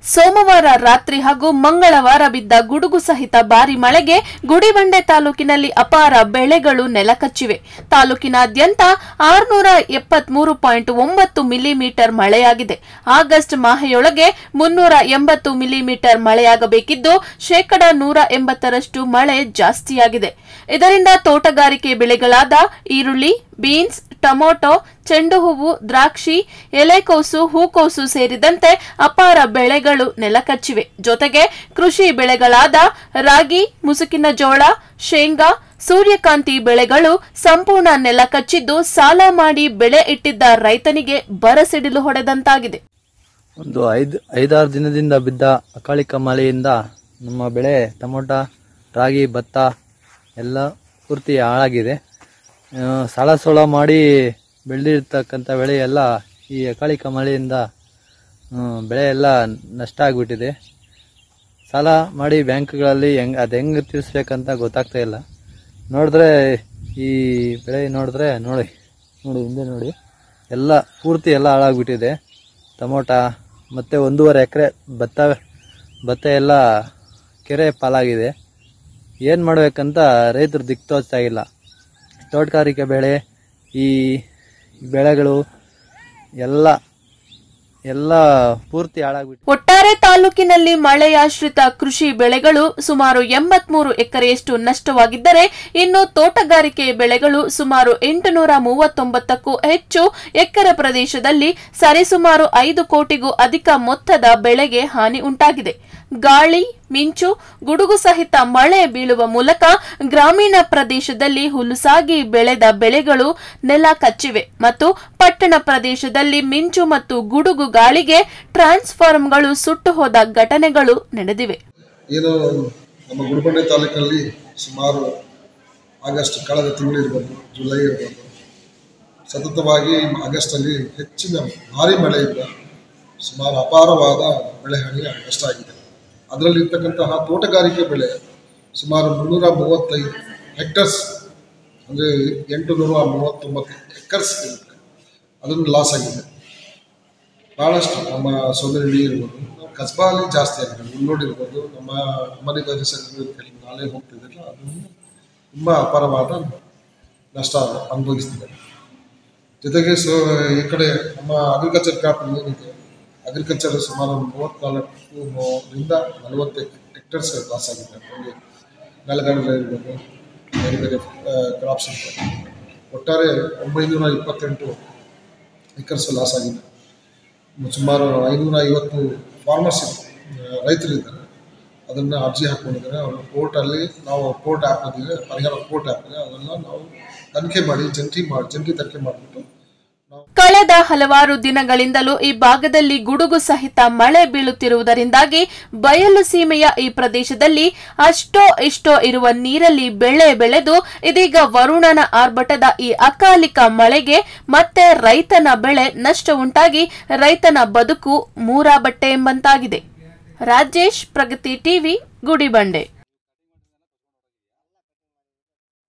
ಸೋಮವಾರ ರಾತ್ರಿ ಹಾಗೂ ಮಂಗಳವಾರ ಬಿದ್ದ ಗುಡುಗು ಸಹಿತ ಭಾರಿ ಮಳೆಗೆ ಗುಡಿಬಂಡೆ ತಾಲೂಕಿನಲ್ಲಿ ಅಪಾರ ಬೆಳೆಗಳು ನೆಲಕಚ್ಚಿವೆ ತಾಲೂಕಿನಾದ್ಯಂತ ಆರುನೂರ ಎಪ್ಪತ್ಮೂರು ಪಾಯಿಂಟ್ ಒಂಬತ್ತು ಮಿಲಿಮೀಟರ್ ಮಳೆಯಾಗಿದೆ ಆಗಸ್ಟ್ ಮಾಹೆಯೊಳಗೆ ಮುನ್ನೂರ ಎಂಬತ್ತು ಮಿಲಿಮೀಟರ್ ಮಳೆಯಾಗಬೇಕಿದ್ದು ಶೇಕಡ ನೂರ ಎಂಬತ್ತರಷ್ಟು ಮಳೆ ಜಾಸ್ತಿಯಾಗಿದೆ ಇದರಿಂದ ತೋಟಗಾರಿಕೆ ಬೆಳೆಗಳಾದ ಈರುಳ್ಳಿ ಬೀನ್ಸ್ ಟೊಮೊಟೊ ಚೆಂಡು ಹೂವು ದ್ರಾಕ್ಷಿ ಎಲೆಕೋಸು ಹೂಕೋಸು ಸೇರಿದಂತೆ ಅಪಾರ ಬೆಳೆಗಳು ನೆಲಕಚ್ಚಿವೆ ಜೊತೆಗೆ ಕೃಷಿ ಬೆಳೆಗಳಾದ ರಾಗಿ ಮುಸುಕಿನ ಜೋಳ ಶೇಂಗಾ ಸೂರ್ಯಕಾಂತಿ ಬೆಳೆಗಳು ಸಂಪೂರ್ಣ ನೆಲಕಚ್ಚಿದ್ದು ಸಾಲ ಮಾಡಿ ಬೆಳೆ ಇಟ್ಟಿದ್ದ ರೈತನಿಗೆ ಬರಸಿಡಿಲು ಹೊಡೆದಂತಾಗಿದೆ ಒಂದು ಐದು ಐದಾರು ದಿನದಿಂದ ಬಿದ್ದ ಅಕಾಲಿಕ ಮಳೆಯಿಂದ ನಮ್ಮ ಬೆಳೆ ಟೊಮೊಟ ರಾಗಿ ಭತ್ತ ಎಲ್ಲ ಪೂರ್ತಿ ಹಾಳಾಗಿದೆ ಆ, ಸಾಲ ಸೋಳ ಮಾಡಿ ಬೆಳೆದಿರ್ತಕ್ಕಂಥ ಬೆಳೆ ಎಲ್ಲ ಈ ಅಕಾಲಿಕ ಮಳೆಯಿಂದ ಆ, ಬೆಳೆ ಎಲ್ಲ ನಷ್ಟ ಆಗಿಬಿಟ್ಟಿದೆ ಸಾಲ ಮಾಡಿ ಬ್ಯಾಂಕ್ಗಳಲ್ಲಿ ಹೆಂಗ್ ಅದು ಹೆಂಗೆ ತೀರಿಸ್ಬೇಕಂತ ಗೊತ್ತಾಗ್ತಾ ಇಲ್ಲ ನೋಡಿದ್ರೆ ಈ ಬೆಳೆ ನೋಡಿದ್ರೆ ನೋಡಿ ನೋಡಿ ಹಿಂದೆ ನೋಡಿ ಎಲ್ಲ ಪೂರ್ತಿ ಎಲ್ಲ ಹಾಳಾಗ್ಬಿಟ್ಟಿದೆ ಟೊಮೊಟ ಮತ್ತು ಒಂದೂವರೆ ಎಕರೆ ಭತ್ತ ಭತ್ತ ಎಲ್ಲ ಕೆರೆ ಪಾಲಾಗಿದೆ ಏನು ಮಾಡಬೇಕಂತ ರೈತರು ದಿಕ್ಕು ತೋಚ್ತಾ ಇಲ್ಲ ತೋಟಗಾರಿಕೆ ಬೆಳೆ ಈ ಬೆಳೆಗಳು ಎಲ್ಲ ಎಲ್ಲ ಪೂರ್ತಿ ಹಾಳಾಗ್ಬಿಟ್ಟು ಒಟ್ಟಾರೆ ತಾಲೂಕಿನಲ್ಲಿ ಮಳೆಯಾಶ್ರಿತ ಕೃಷಿ ಬೆಳೆಗಳು ಸುಮಾರು ಎಂಬತ್ಮೂರು ಎಕರೆಯಷ್ಟು ನಷ್ಟವಾಗಿದ್ದರೆ ಇನ್ನು ತೋಟಗಾರಿಕೆ ಬೆಳೆಗಳು ಸುಮಾರು ಎಂಟುನೂರ ಮೂವತ್ತೊಂಬತ್ತಕ್ಕೂ ಹೆಚ್ಚು ಎಕರೆ ಪ್ರದೇಶದಲ್ಲಿ ಸರಿಸುಮಾರು ಐದು ಕೋಟಿಗೂ ಅಧಿಕ ಮೊತ್ತದ ಬೆಳೆಗೆ ಹಾನಿ ಉಂಟಾಗಿದೆ ಗಾಳಿ ಮಿಂಚು ಗುಡುಗು ಸಹಿತ ಮಳೆ ಬೀಳುವ ಮೂಲಕ ಗ್ರಾಮೀಣ ಪ್ರದೇಶದಲ್ಲಿ ಹುಲುಸಾಗಿ ಬೆಳೆದ ಬೆಳೆಗಳು ನೆಲ ಕಚ್ಚಿವೆ ಮತ್ತು ಪಟ್ಟಣ ಪ್ರದೇಶದಲ್ಲಿ ಮಿಂಚು ಮತ್ತು ಗುಡುಗು ಗಾಳಿಗೆ ಟ್ರಾನ್ಸ್ಫಾರ್ಮರ್ಗಳು ಸುಟ್ಟು ಹೋದ ಘಟನೆಗಳು ನಡೆದಿವೆ ಏನು ನಮ್ಮ ಗುಡಿಬಂಡೆ ತಾಲೂಕಿನಲ್ಲಿ ಸುಮಾರು ಆಗಸ್ಟ್ ಕಳೆದ ತಿಂಗಳಿರ್ಬೋದು ಜುಲೈ ಇರ್ಬೋದು ಸತತವಾಗಿ ಆಗಸ್ಟಲ್ಲಿ ಹೆಚ್ಚಿನ ಭಾರಿ ಮಳೆಯಿಂದ ಸುಮಾರು ಅಪಾರವಾದ ಬೆಳೆ ಹಾನಿ ನಷ್ಟ ಆಗಿದೆ ಅದರಲ್ಲಿರ್ತಕ್ಕಂತಹ ತೋಟಗಾರಿಕೆ ಬೆಳೆ ಸುಮಾರು ಮುನ್ನೂರ ಮೂವತ್ತೈದು ಹೆಕ್ಟರ್ಸ್ ಅಂದರೆ ಎಂಟು ನೂರ ಮೂವತ್ತೊಂಬತ್ತು ಎಕರ್ಸ್ ಇರುತ್ತೆ ಅದನ್ನು ಲಾಸ್ ಆಗಿದೆ ಭಾಳಷ್ಟು ನಮ್ಮ ಸೋದರಿ ಇರ್ಬೋದು ಕಸ್ಬಾಲಿ ಜಾಸ್ತಿ ಆಗಿದೆ ಉಳ್ಳೋಡಿ ಇರ್ಬೋದು ನಮ್ಮ ಮನೆ ಕೆಲವು ನಾಳೆ ಹೋಗ್ತಿದ್ದಿಲ್ಲ ಅದು ತುಂಬ ಅಪಾರವಾದ ನಷ್ಟ ಅನುಭವಿಸ್ತಿದೆ ಜೊತೆಗೆ ಸೊ ಈ ಕಡೆ ನಮ್ಮ ಅಗ್ರಿಕಲ್ಚರ್ ಕ್ರಾಪ್ ಏನಿದೆ ಅಗ್ರಿಕಲ್ಚರ್ ಸುಮಾರು ಮೂವತ್ತ್ನಾಲ್ಕರಿಂದ ನಲವತ್ತು ಹೆಕ್ಟರ್ಸ್ ಲಾಸ್ ಆಗಿದೆ ಅಲ್ಲಿ ನೆಲಗಡಲೆ ಇರ್ಬೋದು ಬೇರೆ ಬೇರೆ ಕ್ರಾಪ್ಸ್ ಇರ್ತವೆ ಒಟ್ಟಾರೆ ಒಂಬೈನೂರ ಇಪ್ಪತ್ತೆಂಟು ಎಕರ್ಸ್ ಲಾಸ್ ಆಗಿದೆ ಸುಮಾರು ಐನೂರ ಐವತ್ತು ಫಾರ್ಮರ್ಸ್ ರೈತರಿದ್ದಾರೆ ಅದನ್ನು ಅರ್ಜಿ ಹಾಕ್ಕೊಂಡಿದ್ದಾರೆ ಅವರು ಕೋರ್ಟಲ್ಲಿ ನಾವು ಕೋರ್ಟ್ ಹಾಕೋದಿದೆ ಪರಿಹಾರ ಕೋರ್ಟ್ ಹಾಕಿದೆ ಅದನ್ನು ನಾವು ತನಿಖೆ ಮಾಡಿ ಜಂಟಿ ಮಾಡಿ ಜಂಟಿ ತನಿಖೆ ಮಾಡಿಬಿಟ್ಟು ಕಳೆದ ಹಲವಾರು ದಿನಗಳಿಂದಲೂ ಈ ಭಾಗದಲ್ಲಿ ಗುಡುಗು ಸಹಿತ ಮಳೆ ಬೀಳುತ್ತಿರುವುದರಿಂದಾಗಿ ಬಯಲು ಸೀಮೆಯ ಈ ಪ್ರದೇಶದಲ್ಲಿ ಅಷ್ಟೋ ಇಷ್ಟೋ ಇರುವ ನೀರಲ್ಲಿ ಬೆಳೆ ಬೆಳೆದು ಇದೀಗ ವರುಣನ ಆರ್ಭಟದ ಈ ಅಕಾಲಿಕ ಮಳೆಗೆ ಮತ್ತೆ ರೈತನ ಬೆಳೆ ನಷ್ಟ ಉಂಟಾಗಿ ರೈತನ ಬದುಕು ಮೂರಾ ಬಟ್ಟೆ ಎಂಬಂತಾಗಿದೆ ರಾಜೇಶ್ ಪ್ರಗತಿ ಟಿವಿ ಗುಡಿಬಂಡೆ